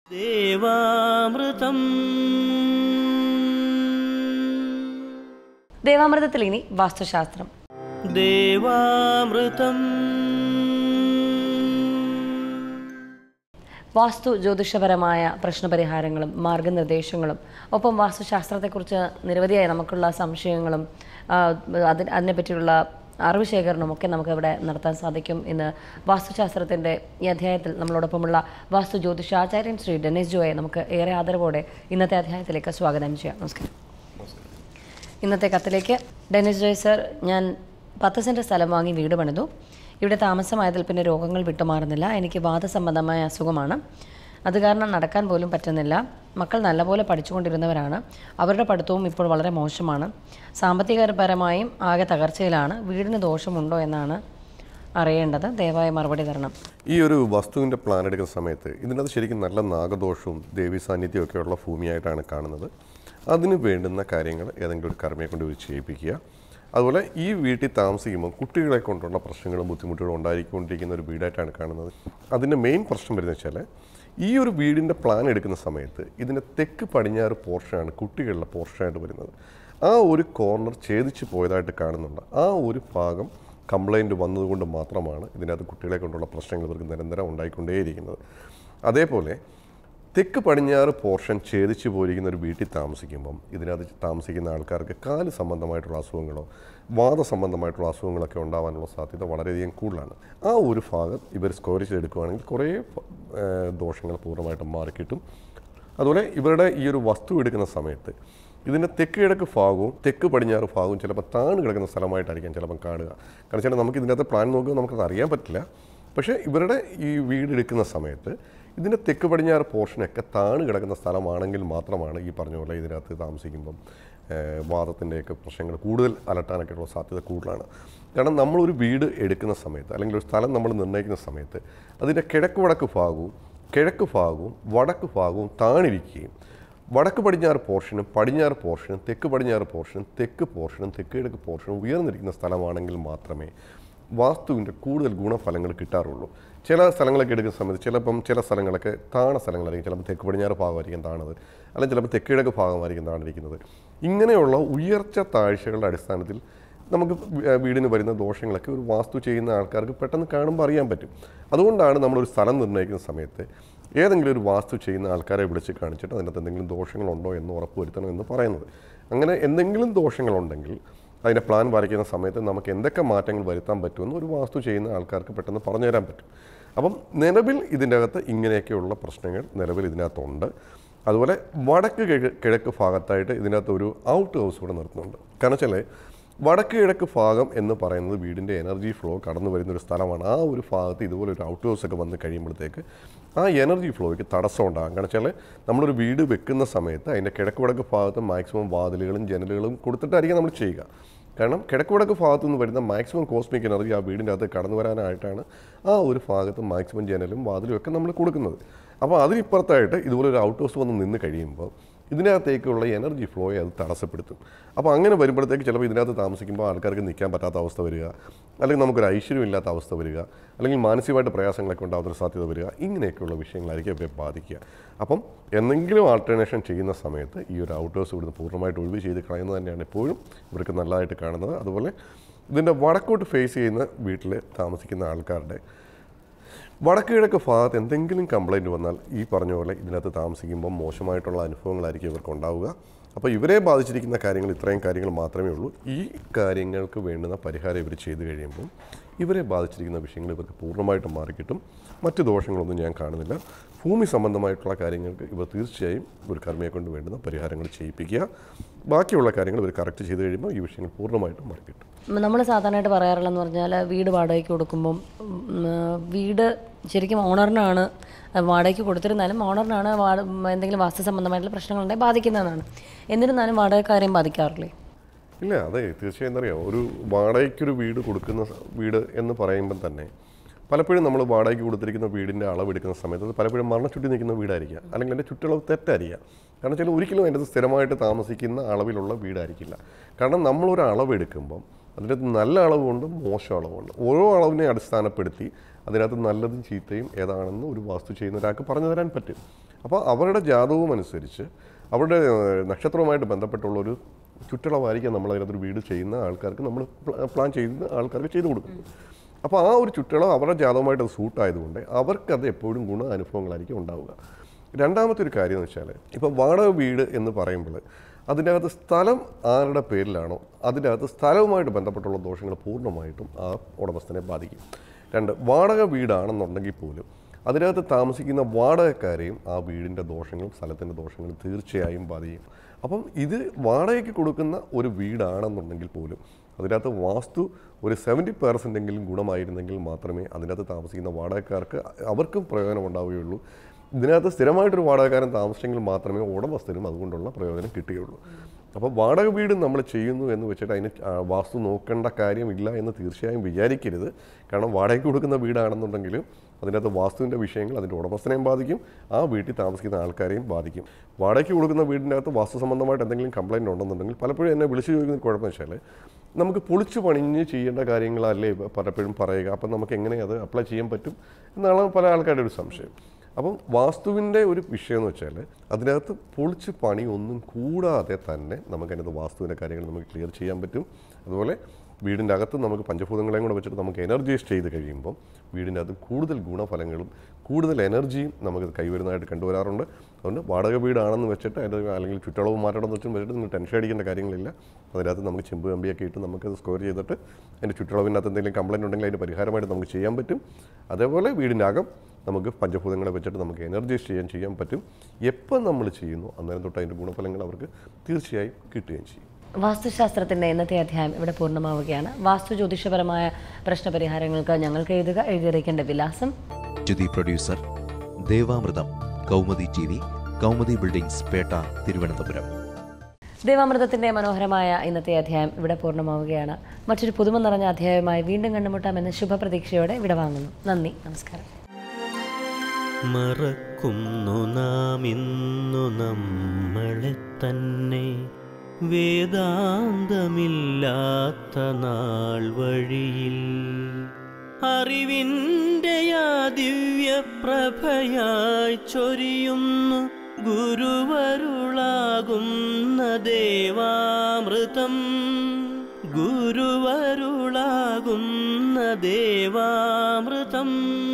ദേവാമൃതം ദേവാമൃതത്തിൽ ഇനി വാസ്തുശാസ്ത്രം ദേവാമൃതം വാസ്തു ജ്യോതിഷപരമായ പ്രശ്നപരിഹാരങ്ങളും മാർഗനിർദ്ദേശങ്ങളും ഒപ്പം വാസ്തുശാസ്ത്രത്തെക്കുറിച്ച് നിരവധിയായ നമുക്കുള്ള സംശയങ്ങളും ആ, അതിന് അതിനെപ്പറ്റിയുള്ള അറിവ് ശേഖരണവും ഒക്കെ നമുക്ക് ഇവിടെ നടത്താൻ സാധിക്കും ഇന്ന് വാസ്തുശാസ്ത്രത്തിൻ്റെ ഈ അധ്യായത്തിൽ നമ്മളോടൊപ്പമുള്ള വാസ്തു ജ്യോതിഷാചാര്യൻ ശ്രീ ഡെന്നിസ് ജോയെ നമുക്ക് ഏറെ ആദരവോടെ ഇന്നത്തെ അധ്യായത്തിലേക്ക് സ്വാഗതം ചെയ്യാം നമസ്കാരം ഇന്നത്തെ കത്തിലേക്ക് ഡെന്നിസ് ജോയ് സർ ഞാൻ പത്ത് സെൻറ്റ് സ്ഥലം വാങ്ങി വീട് പണിതു ഇവിടെ താമസമായതിൽ പിന്നെ രോഗങ്ങൾ വിട്ടുമാറുന്നില്ല എനിക്ക് വാദസംബന്ധമായ അസുഖമാണ് അത് കാരണം നടക്കാൻ പോലും പറ്റുന്നില്ല മക്കൾ നല്ലപോലെ പഠിച്ചുകൊണ്ടിരുന്നവരാണ് അവരുടെ പഠിത്തവും ഇപ്പോൾ വളരെ മോശമാണ് സാമ്പത്തികപരമായും ആകെ തകർച്ചയിലാണ് വീടിന് ദോഷമുണ്ടോ എന്നാണ് അറിയേണ്ടത് ദയവായി മറുപടി തരണം ഈ ഒരു വസ്തുവിൻ്റെ പ്ലാൻ എടുക്കുന്ന സമയത്ത് ഇതിനകത്ത് ശരിക്കും നല്ല നാഗദോഷവും ദേവി സാന്നിധ്യവും ഒക്കെയുള്ള ഭൂമിയായിട്ടാണ് കാണുന്നത് അതിന് വേണ്ടുന്ന കാര്യങ്ങൾ ഏതെങ്കിലും ഒരു കർമ്മയെ കൊണ്ട് ഇവർ ചെയ്യിപ്പിക്കുക അതുപോലെ ഈ വീട്ടിൽ താമസിക്കുമ്പോൾ കുട്ടികളെ കൊണ്ടുള്ള പ്രശ്നങ്ങളും ബുദ്ധിമുട്ടുകളും ഉണ്ടായിക്കൊണ്ടിരിക്കുന്ന ഒരു വീടായിട്ടാണ് കാണുന്നത് അതിൻ്റെ മെയിൻ പ്രശ്നം വരുന്നത് വെച്ചാൽ ഈ ഒരു വീടിൻ്റെ പ്ലാൻ എടുക്കുന്ന സമയത്ത് ഇതിൻ്റെ തെക്ക് പടിഞ്ഞാറ് പോർഷനാണ് കുട്ടികളുടെ പോർഷനായിട്ട് വരുന്നത് ആ ഒരു കോർണർ ഛേദിച്ച് പോയതായിട്ട് കാണുന്നുണ്ട് ആ ഒരു ഭാഗം കംപ്ലൈൻറ്റ് വന്നതുകൊണ്ട് മാത്രമാണ് ഇതിനകത്ത് കുട്ടികളെ കൊണ്ടുള്ള പ്രശ്നങ്ങൾ ഇവർക്ക് നിരന്തരം ഉണ്ടായിക്കൊണ്ടേയിരിക്കുന്നത് അതേപോലെ തെക്ക് പടിഞ്ഞാറ് പോർഷൻ ഛേദിച്ച് പോയിരിക്കുന്ന ഒരു വീട്ടിൽ താമസിക്കുമ്പം ഇതിനകത്ത് താമസിക്കുന്ന ആൾക്കാർക്ക് കാല് സംബന്ധമായിട്ടുള്ള അസുഖങ്ങളോ വാദ സംബന്ധമായിട്ടുള്ള അസുഖങ്ങളൊക്കെ ഉണ്ടാവാനുള്ള സാധ്യത വളരെയധികം കൂടുതലാണ് ആ ഒരു ഭാഗം ഇവർ സ്കോർ ചെയ്തെടുക്കുകയാണെങ്കിൽ കുറേ ഏഹ്, ദോഷങ്ങൾ പൂർണ്ണമായിട്ടും മാറിക്കിട്ടും അതുപോലെ ഇവരുടെ ഈ ഒരു വസ്തു എടുക്കുന്ന സമയത്ത് ഇതിൻ്റെ തെക്ക് കിഴക്ക് ഭാഗവും തെക്ക് പടിഞ്ഞാറ് ഭാഗവും ചിലപ്പോൾ താണു കിടക്കുന്ന സ്ഥലമായിട്ടായിരിക്കാം ചിലപ്പം കാണുക കാരണം വെച്ചാൽ നമുക്ക് ഇതിനകത്ത് പ്ലാൻ നോക്കുമ്പോൾ നമുക്കത് അറിയാൻ പറ്റില്ല പക്ഷേ ഇവരുടെ ഈ വീട് എടുക്കുന്ന സമയത്ത് ഇതിൻ്റെ തെക്ക് പടിഞ്ഞാറ് പോർഷനൊക്കെ താണു കിടക്കുന്ന സ്ഥലമാണെങ്കിൽ മാത്രമാണ് ഈ പറഞ്ഞ പോലെ ഇതിനകത്ത് താമസിക്കുമ്പം ഏഹ്, വാദത്തിൻ്റെയൊക്കെ പ്രശ്നങ്ങൾ കൂടുതൽ അലട്ടാനൊക്കെ ഉള്ള സാധ്യത കൂടുതലാണ് കാരണം നമ്മളൊരു വീട് എടുക്കുന്ന സമയത്ത് അല്ലെങ്കിൽ ഒരു സ്ഥലം നമ്മൾ നിർണ്ണയിക്കുന്ന സമയത്ത് അതിൻ്റെ കിഴക്ക് വടക്ക് ഭാഗവും കിഴക്ക് ഭാഗവും വടക്ക് ഭാഗവും താണിരിക്കുകയും വടക്ക് പടിഞ്ഞാറ് പോർഷനും പടിഞ്ഞാറ് പോർഷനും തെക്ക് പടിഞ്ഞാറ് പോർഷനും തെക്ക് പോർഷനും തെക്ക് കിഴക്ക് പോർഷനും ഉയർന്നിരിക്കുന്ന സ്ഥലമാണെങ്കിൽ മാത്രമേ വാസ്തുവിൻ്റെ കൂടുതൽ ഗുണഫലങ്ങൾ കിട്ടാറുള്ളൂ ചില സ്ഥലങ്ങളൊക്കെ എടുക്കുന്ന സമയത്ത് ചിലപ്പം ചില സ്ഥലങ്ങളൊക്കെ താണ സ്ഥലങ്ങളായിരിക്കും ചിലപ്പോൾ തെക്ക് പടിഞ്ഞാറ് ഭാഗമായിരിക്കും താണത് അല്ലെങ്കിൽ ചിലപ്പോൾ തെക്ക് കിഴക്ക് ഭാഗമായിരിക്കും താണിരിക്കുന്നത് ഇങ്ങനെയുള്ള ഉയർച്ച താഴ്ചകളുടെ അടിസ്ഥാനത്തിൽ നമുക്ക് വീ- വീടിന് വരുന്ന ദോഷങ്ങളൊക്കെ ഒരു വാസ്തു ചെയ്യുന്ന ആൾക്കാർക്ക് പെട്ടെന്ന് കാണുമ്പോൾ അറിയാൻ പറ്റും അതുകൊണ്ടാണ് നമ്മളൊരു സ്ഥലം നിർണ്ണയിക്കുന്ന സമയത്ത് ഏതെങ്കിലും ഒരു വാസ്തു ചെയ്യുന്ന ആൾക്കാരെ വിളിച്ച് കാണിച്ചിട്ട് അതിനകത്ത് എന്തെങ്കിലും ദോഷങ്ങളുണ്ടോ എന്ന് ഉറപ്പുവരുത്തണം എന്ന് പറയുന്നത് അങ്ങനെ എന്തെങ്കിലും ദോഷങ്ങളുണ്ടെങ്കിൽ അതിൻ്റെ പ്ലാൻ വരയ്ക്കുന്ന സമയത്ത് നമുക്ക് എന്തൊക്കെ മാറ്റങ്ങൾ വരുത്താൻ പറ്റുമെന്ന് ഒരു വാസ്തു ചെയ്യുന്ന ആൾക്കാർക്ക് പെട്ടെന്ന് പറഞ്ഞു തരാൻ പറ്റും അപ്പം നിലവിൽ ഇതിൻ്റെ അകത്ത് ഇങ്ങനെയൊക്കെയുള്ള പ്രശ്നങ്ങൾ നിലവിൽ ഇതിനകത്തുണ്ട് അതുപോലെ വടക്ക് കിഴ- കിഴക്ക് ഭാഗത്തായിട്ട് ഇതിനകത്ത് ഒരു ഔട്ട് ഹൗസ് കൂടെ നിർത്തുന്നുണ്ട് കാരണം വെച്ചാൽ വടക്ക് കിഴക്ക് ഭാഗം എന്ന് പറയുന്നത് വീടിൻ്റെ എനർജി ഫ്ലോ കടന്നു വരുന്ന ഒരു സ്ഥലമാണ് ആ ഒരു ഭാഗത്ത് ഇതുപോലെ ഒരു ഔട്ട് ഹൗസ് ഒക്കെ വന്ന് കഴിയുമ്പോഴത്തേക്ക് ആ എനർജി ഫ്ലോയ്ക്ക് തടസ്സം ഉണ്ടാകും കാരണം വെച്ചാൽ നമ്മളൊരു വീട് വെക്കുന്ന സമയത്ത് അതിൻ്റെ കിഴക്ക് വടക്ക് ഭാഗത്ത് മാക്സിമം വാതിലുകളും ജനലുകളും കൊടുത്തിട്ടായിരിക്കും നമ്മൾ ചെയ്യുക കാരണം കിഴക്ക് വടക്ക് ഭാഗത്തു നിന്ന് വരുന്ന മാക്സിമം കോസ്മിക് എനർജി ആ വീടിൻ്റെ അകത്ത് കടന്നു വരാനായിട്ടാണ് ആ ഒരു ഭാഗത്ത് മാക്സിമം ജനലും വാതിലും ഒക്കെ നമ്മൾ കൊടുക്കുന്നത് അപ്പോൾ അതിനിപ്പുറത്തായിട്ട് ഇതുപോലെ ഒരു ഔട്ട് ഹൗസ് വന്ന് നിന്ന് കഴിയുമ്പോൾ ഇതിനകത്തേക്കുള്ള എനർജി ഫ്ലോയെ അത് തടസ്സപ്പെടുത്തും അപ്പോൾ അങ്ങനെ വരുമ്പോഴത്തേക്ക് ചിലപ്പോൾ ഇതിനകത്ത് താമസിക്കുമ്പോൾ ആൾക്കാർക്ക് നിൽക്കാൻ പറ്റാത്ത അവസ്ഥ വരിക അല്ലെങ്കിൽ നമുക്കൊരു ഐശ്വര്യം ഇല്ലാത്ത അവസ്ഥ വരിക അല്ലെങ്കിൽ മാനസികമായിട്ട് പ്രയാസങ്ങളൊക്കെ ഉണ്ടാകുന്ന സാധ്യത വരിക ഇങ്ങനെയൊക്കെയുള്ള വിഷയങ്ങളായിരിക്കും ഇവരെ ബാധിക്കുക അപ്പം എന്തെങ്കിലും ആൾട്ടർനേഷൻ ചെയ്യുന്ന സമയത്ത് ഈ ഒരു ഔട്ട് ഹൗസ് ഇവിടുന്ന് പൂർണ്ണമായിട്ട് ഒഴിവ് ചെയ്ത് കളയുന്നത് തന്നെയാണ് എപ്പോഴും ഇവർക്ക് നല്ലതായിട്ട് കാണുന്നത് അതുപോലെ ഇതിൻ്റെ വടക്കോട്ട് ഫേസ് ചെയ്യുന്ന വീട്ടിൽ താമസിക്കുന്ന ആൾക്കാരുടെ വടക്ക് കിഴക്ക് ഭാഗത്ത് എന്തെങ്കിലും കംപ്ലൈൻറ്റ് വന്നാൽ ഈ പറഞ്ഞ പോലെ ഇതിനകത്ത് താമസിക്കുമ്പോൾ മോശമായിട്ടുള്ള അനുഭവങ്ങളായിരിക്കും ഇവർക്ക് ഉണ്ടാവുക അപ്പോൾ ഇവരെ ബാധിച്ചിരിക്കുന്ന കാര്യങ്ങൾ ഇത്രയും കാര്യങ്ങൾ മാത്രമേ ഉള്ളൂ ഈ കാര്യങ്ങൾക്ക് വേണ്ടുന്ന പരിഹാരം ഇവർ ചെയ്തു കഴിയുമ്പോൾ ഇവരെ ബാധിച്ചിരിക്കുന്ന വിഷയങ്ങൾ ഇവർക്ക് പൂർണ്ണമായിട്ടും മാറിക്കിട്ടും മറ്റ് ദോഷങ്ങളൊന്നും ഞാൻ കാണുന്നില്ല ഭൂമി സംബന്ധമായിട്ടുള്ള കാര്യങ്ങൾക്ക് ഇവർ തീർച്ചയായും ഒരു കർമ്മയെ കൊണ്ട് വേണ്ടുന്ന പരിഹാരങ്ങൾ ചെയ്യിപ്പിക്കുക ബാക്കിയുള്ള കാര്യങ്ങൾ ഇവർ കറക്റ്റ് ചെയ്ത് കഴിയുമ്പോൾ ഈ വിഷയങ്ങൾ പൂർണ്ണമായിട്ടും മാറിക്കിട്ടും നമ്മൾ സാധാരണയായിട്ട് പറയാറുള്ളതെന്ന് പറഞ്ഞാൽ വീട് വാടകയ്ക്ക് കൊടുക്കുമ്പം ഉം, ആ, വീട് ശരിക്കും ഓണറിനാണ് വാടകയ്ക്ക് കൊടുത്തിരുന്നാലും ഓണറിനാണ് വാട എന്തെങ്കിലും വാസ്തു സംബന്ധമായിട്ടുള്ള പ്രശ്നങ്ങളുണ്ടെങ്കിൽ ബാധിക്കുന്നതാണ് എന്നിരുന്നാലും വാടകക്കാരെയും ബാധിക്കാറില്ലേ ഇല്ല അതെ തീർച്ചയായും എന്താ പറയുക ഒരു വാടകയ്ക്കൊരു വീട് കൊടുക്കുന്ന സ- വീട് എന്ന് പറയുമ്പം തന്നെ പലപ്പോഴും നമ്മൾ വാടകയ്ക്ക് കൊടുത്തിരിക്കുന്ന വീടിൻ്റെ അളവെടുക്കുന്ന സമയത്ത് അത് പലപ്പോഴും മരണച്ചുറ്റി നിൽക്കുന്ന വീടായിരിക്കുക അല്ലെങ്കിൽ എൻ്റെ ചുറ്റളവ് തെറ്റായിരിക്കുക കാരണം വെച്ചാൽ ഒരിക്കലും അതിൻ്റെ അകത്ത് സ്ഥിരമായിട്ട് താമസിക്കുന്ന അളവിലുള്ള വീടായിരിക്കില്ല കാരണം നമ്മളൊരു അളവെടുക്കുമ്പം അതിനകത്ത് നല്ല അളവുണ്ട് മോശം അളവുണ്ട് ഓരോ അളവിനെ അടിസ്ഥാനപ്പെടുത്തി അതിനകത്ത് നല്ലതും ചീത്തയും ഏതാണെന്ന് ഒരു വാസ്തു ചെയ്യുന്ന ഒരാൾക്ക് പറഞ്ഞു തരാൻ പറ്റും അപ്പോൾ അവരുടെ ജാതകവും അനുസരിച്ച് അവരുടെ ഏഹ്, നക്ഷത്രവുമായിട്ട് ബന്ധപ്പെട്ടുള്ള ഒരു ചുറ്റളവായിരിക്കാം നമ്മൾ അതിനകത്തൊരു വീട് ചെയ്യുന്ന ആൾക്കാർക്ക് നമ്മൾ പ്ലാൻ ചെയ്യുന്ന ആൾക്കാർക്ക് ചെയ്തു കൊടുക്കുന്നത് അപ്പോൾ ആ ഒരു ചുറ്റളവ് അവരുടെ ജാതകമായിട്ട് അത് സൂട്ട് ആയതുകൊണ്ട് അവർക്കത് എപ്പോഴും ഗുണ അനുഭവങ്ങളായിരിക്കും ഉണ്ടാവുക രണ്ടാമത്തെ ഒരു കാര്യം എന്ന് വെച്ചാൽ ഇപ്പോൾ വാടക വീട് എന്ന് പറയുമ്പോൾ അതിൻ്റെ അകത്ത് സ്ഥലം ആരുടെ പേരിലാണോ അതിൻ്റെ അകത്ത് സ്ഥലവുമായിട്ട് ബന്ധപ്പെട്ടുള്ള ദോഷങ്ങൾ പൂർണ്ണമായിട്ടും ആ ഉടമസ്ഥനെ ബാധിക്കും രണ്ട് വാടക വീടാണെന്നുണ്ടെങ്കിൽ പോലും അതിനകത്ത് താമസിക്കുന്ന വാടകക്കാരെയും ആ വീടിൻ്റെ ദോഷങ്ങളും സ്ഥലത്തിൻ്റെ ദോഷങ്ങളും തീർച്ചയായും ബാധിക്കും അപ്പം ഇത് വാടകയ്ക്ക് കൊടുക്കുന്ന ഒരു വീടാണെന്നുണ്ടെങ്കിൽ പോലും അതിനകത്ത് വാസ്തു ഒരു സെവൻറ്റി പെർസെൻറ്റെങ്കിലും ഗുണമായിരുന്നെങ്കിൽ മാത്രമേ അതിനകത്ത് താമസിക്കുന്ന വാടകക്കാർക്ക് അവർക്കും പ്രയോജനം ഉണ്ടാവുകയുള്ളൂ ഇതിനകത്ത് സ്ഥിരമായിട്ടൊരു വാടകക്കാരൻ താമസിച്ചെങ്കിൽ മാത്രമേ ഉടമസ്ഥനും അതുകൊണ്ടുള്ള പ്രയോജനം കിട്ടുകയുള്ളൂ അപ്പോൾ വാടക വീട് നമ്മൾ ചെയ്യുന്നു എന്ന് വെച്ചിട്ട് അതിന് ആ, വാസ്തു നോക്കേണ്ട കാര്യമില്ല എന്ന് തീർച്ചയായും വിചാരിക്കരുത് കാരണം വാടകയ്ക്ക് കൊടുക്കുന്ന വീടാണെന്നുണ്ടെങ്കിലും അതിനകത്ത് വാസ്തുവിൻ്റെ വിഷയങ്ങൾ അതിൻ്റെ ഉടമസ്ഥനെയും ബാധിക്കും ആ വീട്ടിൽ താമസിക്കുന്ന ആൾക്കാരെയും ബാധിക്കും വാടകയ്ക്ക് കൊടുക്കുന്ന വീടിൻ്റെ അകത്ത് വാസ്തു സംബന്ധമായിട്ട് എന്തെങ്കിലും കംപ്ലൈൻറ്റ് ഉണ്ടെന്നുണ്ടെങ്കിൽ പലപ്പോഴും എന്നെ വിളിച്ചു ചോദിക്കുന്ന കുഴപ്പമെന്ന് വെച്ചാൽ നമുക്ക് പൊളിച്ചു പണിഞ്ഞ് ചെയ്യേണ്ട കാര്യങ്ങളല്ലേ പലപ്പോഴും പറയുക അപ്പം നമുക്ക് എങ്ങനെ അത് അപ്ലൈ ചെയ്യാൻ പറ്റും എന്നാണ് പല ആൾക്കാരുടെ ഒരു സംശയം അപ്പം വാസ്തുവിൻ്റെ ഒരു വിഷയം എന്ന് വെച്ചാൽ അതിനകത്ത് പൊളിച്ച് പണി ഒന്നും കൂടാതെ തന്നെ നമുക്കതിനകത്ത് വാസ്തുവിൻ്റെ കാര്യങ്ങൾ നമുക്ക് ക്ലിയർ ചെയ്യാൻ പറ്റും അതുപോലെ വീടിൻ്റെ അകത്ത് നമുക്ക് പഞ്ചഭൂതങ്ങളെയും കൂടെ വെച്ചിട്ട് നമുക്ക് എനർജൈസ് ചെയ്ത് കഴിയുമ്പം വീടിൻ്റെ അകത്ത് കൂടുതൽ ഗുണഫലങ്ങളും കൂടുതൽ എനർജിയും നമുക്ക് കൈവരുന്നതായിട്ട് കണ്ടുവരാറുണ്ട് അതുകൊണ്ട് വാടക വീടാണെന്ന് വെച്ചിട്ട് അതിൻ്റെ അല്ലെങ്കിൽ ചുറ്റളവ് മാറ്റണമെന്ന് വെച്ചും വെച്ചിട്ട് നിങ്ങൾ ടെൻഷൻ അടിക്കേണ്ട കാര്യങ്ങളില്ല അതിനകത്ത് നമുക്ക് ചെമ്പ് കമ്പിയൊക്കെ ഇട്ട് നമുക്കത് സ്കോർ ചെയ്തിട്ട് അതിൻ്റെ ചുറ്റളവിനകത്ത് എന്തെങ്കിലും കംപ്ലൈൻറ്റ് ഉണ്ടെങ്കിൽ അതിന് പരിഹാരമായിട്ട് നമുക്ക് ചെയ്യാൻ പറ്റും അതേപോലെ വീടിൻ്റെ അകം നമുക്ക് പഞ്ചഭൂതങ്ങളെ വെച്ചിട്ട് നമുക്ക് എനർജൈസ് ചെയ്യാൻ ചെയ്യാൻ പറ്റും എപ്പം നമ്മൾ ചെയ്യുന്നു അന്നേരം തൊട്ട് അതിൻ്റെ ഗുണഫലങ്ങൾ അവർക്ക് തീർച്ചയായും കിട്ടുകയും ചെയ്യും വാസ്തുശാസ്ത്രത്തിൻ്റെ ഇന്നത്തെ അധ്യായം ഇവിടെ പൂർണ്ണമാവുകയാണ് വാസ്തു ജ്യോതിഷപരമായ പ്രശ്നപരിഹാരങ്ങൾക്ക് ഞങ്ങൾക്ക് എഴുതുക എഴുതിയിരിക്കേണ്ട വിലാസം to the producer Devamritham Kaumudi T V Kaumudi buildings Pettah Thiruvananthapuram ദേവാമൃതത്തിൻ്റെ മനോഹരമായ ഇന്നത്തെ അധ്യായം ഇവിടെ പൂർണ്ണമാവുകയാണ് മറ്റൊരു പുതുമ നിറഞ്ഞ അധ്യായവുമായി വീണ്ടും കണ്ടുമുട്ടാമെന്ന ശുഭപ്രതീക്ഷയോടെ ഇവിടെ വാങ്ങുന്നു നന്ദി നമസ്കാരം മറക്കുന്നു നാം ഇന്നു നമ്മളെ തന്നെ വേദാന്തമില്ലാത്ത നാൾ വഴിയിൽ അറിവിൻ്റെ ആ ദിവ്യപ്രഭയായി ചൊരിയുന്നു ഗുരുവരുളാകുന്ന ദേവാമൃതം ഗുരുവരുളാകുന്ന ദേവാമൃതം